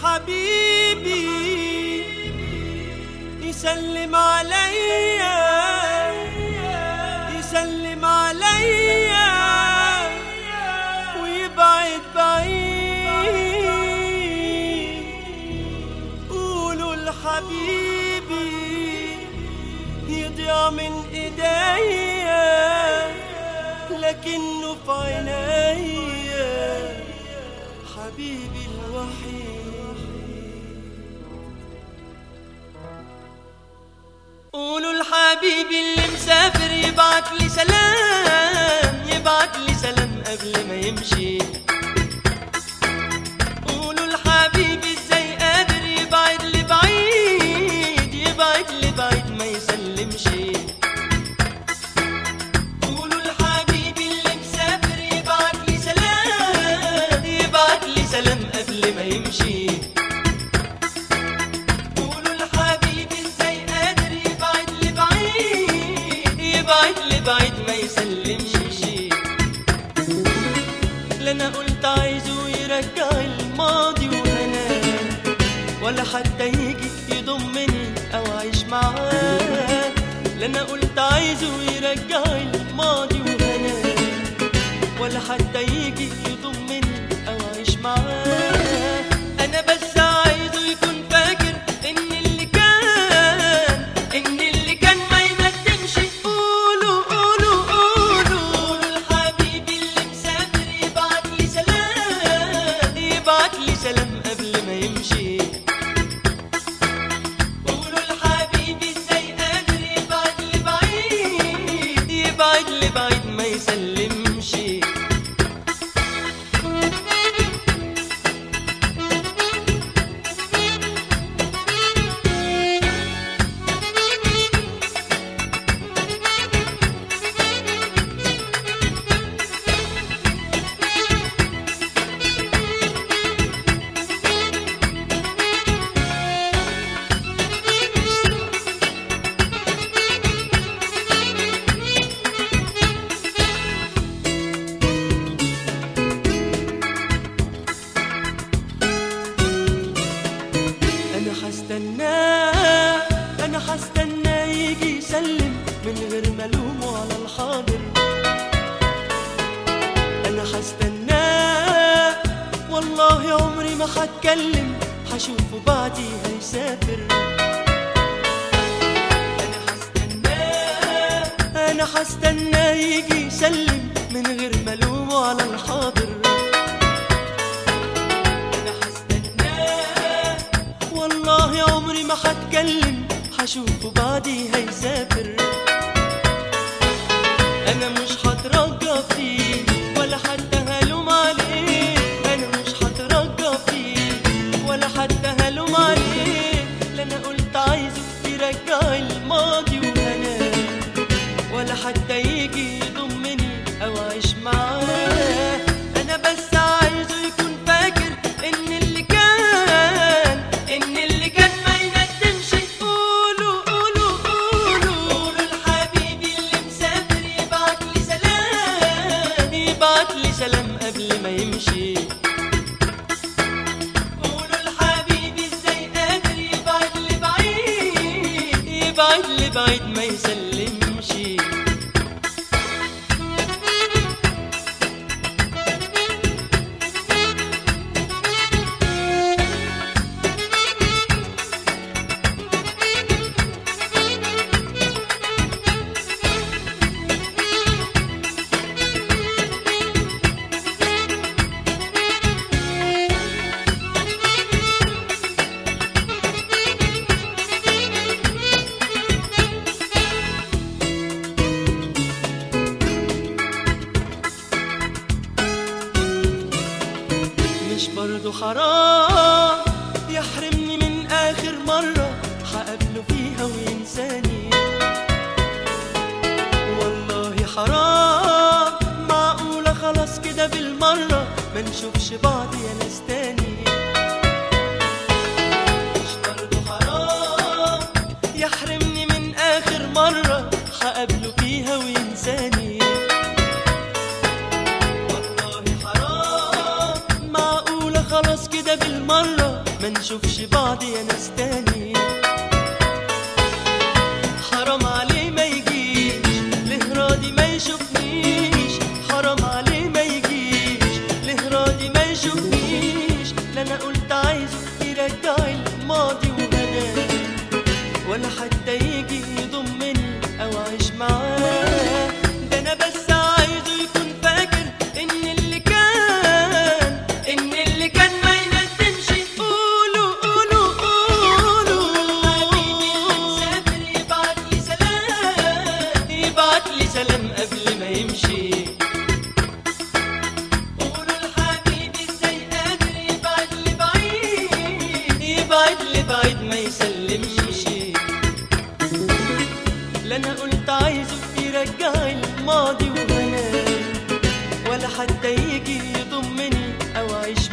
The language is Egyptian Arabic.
حبيبي يسلم عليا يسلم عليا ويبعد بعيد قولوا لحبيبي يضيع من ايديا لكنه في عينيا حبيبي الوحيد قولوا لحبيبي اللي مسافر يبعت لي سلام يبعت لي سلام قبل ما يمشي قولوا لحبيبي ازاي قادر يبعد لي بعيد يبعد لي بعيد ما يسلمش قولوا لحبيبي اللي مسافر يبعت لي سلام يبعت لي سلام قبل ما يمشي قولوا لحبيبي ازاي قادر يبعد لي بعيد يبعد لي بعيد ما يسلمش لا انا قلت عايزه يرجع الماضي وهنام ولا حتى يجي يضمني او اعيش معاه لا انا قلت عايزه يرجع الماضي وهنام ولا حتى يجي يضمني او اعيش معاه انا بس عايزه يكون فاكر ان اللي كان ان اللي كان ما يندمش قولوا قولوا قولوا قولوا لحبيبي اللي مسافر يبعت لي سلام يبعت لي سلام قبل ما يمشي قولوا لحبيبي ازاي قادر يبعد لي بعيد يبعد لي بعيد ما يسلمش انا هستناه انا هستناه يجي يسلم من غير ما الومه على الحاضر انا هستناه والله عمري ما هتكلم هشوفه بعدي هيسافر انا هستناه انا هستناه يجي يسلم من غير ما الومه على الحاضر انا هستناه والله عمري ما هتكلم هشوفه بعدي هيسافر انا مش هترجى فيه ولا حتى هلوم عليه انا مش هترجى فيه ولا حتى هلوم عليه لا انا قلت عايزه يرجع الماضي وهنام ولا حتى يجي يضمني او اعيش معاه انا بس عايزه يكون فاكر ان اللي كان ان اللي كان ما يندمش قولوا قولوا قولوا قولوا لحبيبي اللي مسافر يبعت لي سلام يبعت لي سلام قبل ما يمشي قولوا لحبيبي ازاي قادر يبعد لي بعيد يبعد لي بعيد ما يسلمش مش برضو حرام يحرمني من آخر مرة هقابله فيها وينساني والله حرام معقولة خلاص كده بالمرة ما نشوفش بعض يا ناس تاني مش برضو حرام يحرمني من آخر مرة هقابله فيها وينساني والله حرام معقولة خلاص كده بالمرة ما نشوفش بعض يا ناس تاني حرام عليه ما يجيش ليه راضي ما يشوفنيش حرام عليه ما يجيش ليه راضي ما يشوفنيش لا انا قلت عايزه يرجع الماضي وهناه ولا حتى يجي يضمني او اعيش معاه ده انا بس عايزه يكون فاكر ان اللي كان ان اللي كان ما يندمش قولوا قولوا قولوا مسافر يبعت لي سلام يبعت لي سلام قبل ما يمشي قولوا لحبيبي ازاي قادر يبعد لي بعيد يبعد لي بعيد ما يسلمش لا انا قلت عايزه يرجع الماضي وهناه ولا حتى يجي يضمني او اعيش